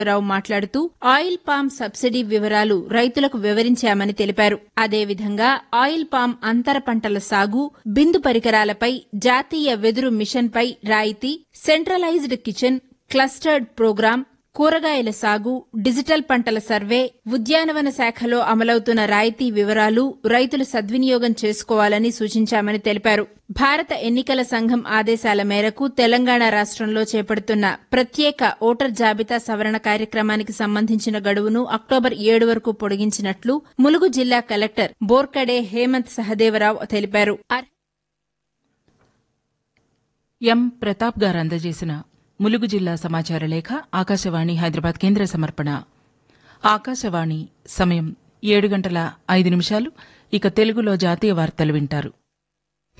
రావు మాట్లాడుతూ oil palm subsidy వివరాలు రైతులకు వివరించామని తెలిపారు అదేవిధంగా ఆయిల్ పామ్ అంతర పంటల సాగు బిందు పరికరాలపై జాతీయ వెదురు మిషన్పై రాయితీ సెంట్రలైజ్డ్ కిచెన్ క్లస్టర్డ్ ప్రోగ్రాం కూరగాయల సాగు డిజిటల్ పంటల సర్వే ఉద్యానవన శాఖలో అమలవుతున్న రాయితీ వివరాలు రైతులు సద్వినియోగం చేసుకోవాలని సూచించామని తెలిపారు భారత ఎన్నికల సంఘం ఆదేశాల మేరకు తెలంగాణ రాష్ట్రంలో చేపడుతున్న ప్రత్యేక ఓటర్ జాబితా సవరణ కార్యక్రమానికి సంబంధించిన గడువును అక్టోబర్ ఏడు వరకు పొడిగించినట్లు ములుగు జిల్లా కలెక్టర్ బోర్కడే హేమంత్ సహదేవరావు తెలిపారు ఎం ప్రతాప్ గారు అందజేసిన ములుగు జిల్లా సమాచార లేఖ ఆకాశవాణి హైదరాబాద్ కేంద్ర సమర్పణ ఆకాశవాణి సమయం ఏడు గంటల ఐదు నిమిషాలు ఇక తెలుగులో జాతీయ వార్తలు వింటారు